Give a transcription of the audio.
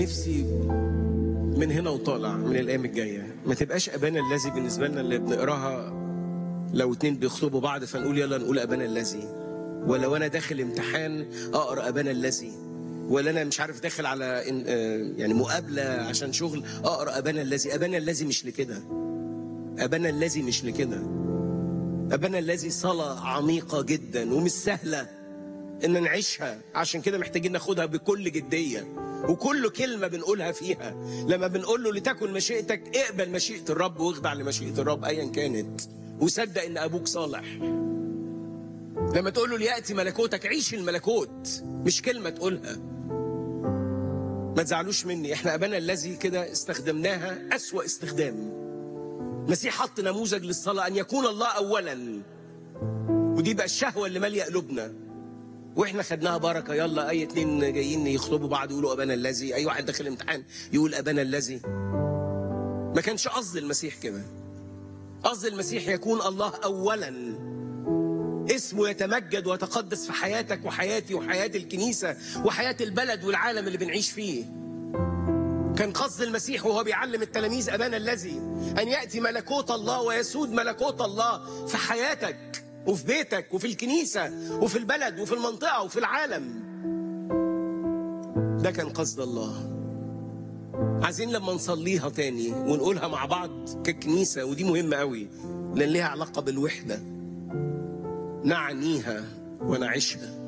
نفسي من هنا وطالع من الايام الجايه ما تبقاش ابانا الذي بالنسبه لنا اللي بنقراها لو اتنين بيخطبوا بعض فنقول يلا نقول ابانا الذي ولا وانا داخل امتحان اقرا ابانا الذي ولا انا مش عارف داخل على إن- آه، يعني مقابله عشان شغل اقرا ابانا الذي ابانا الذي مش لكده ابانا الذي مش لكده ابانا الذي صلاه عميقه جدا ومش سهله ان نعيشها عشان كده محتاجين ناخدها بكل جديه وكل كلمه بنقولها فيها لما بنقول له لتكن مشيئتك اقبل مشيئه الرب واخضع لمشيئه الرب ايا كانت وصدق ان ابوك صالح لما تقول له لياتي ملكوتك عيش الملكوت مش كلمه تقولها ما تزعلوش مني احنا ابانا الذي كده استخدمناها اسوا استخدام المسيح حط نموذج للصلاه ان يكون الله اولا ودي بقى الشهوه اللي ماليه قلوبنا واحنا خدناها بركه يلا اي اتنين جايين يخطبوا بعض يقولوا ابانا الذي اي واحد داخل امتحان يقول ابانا الذي ما كانش قصد المسيح كده قصد المسيح يكون الله اولا اسمه يتمجد ويتقدس في حياتك وحياتي وحياه الكنيسه وحياه البلد والعالم اللي بنعيش فيه كان قصد المسيح وهو بيعلم التلاميذ ابانا الذي ان ياتي ملكوت الله ويسود ملكوت الله في حياتك وفي بيتك وفي الكنيسه وفي البلد وفي المنطقه وفي العالم ده كان قصد الله عايزين لما نصليها تاني ونقولها مع بعض ككنيسه ودي مهمه قوي لان ليها علاقه بالوحده نعنيها ونعيشها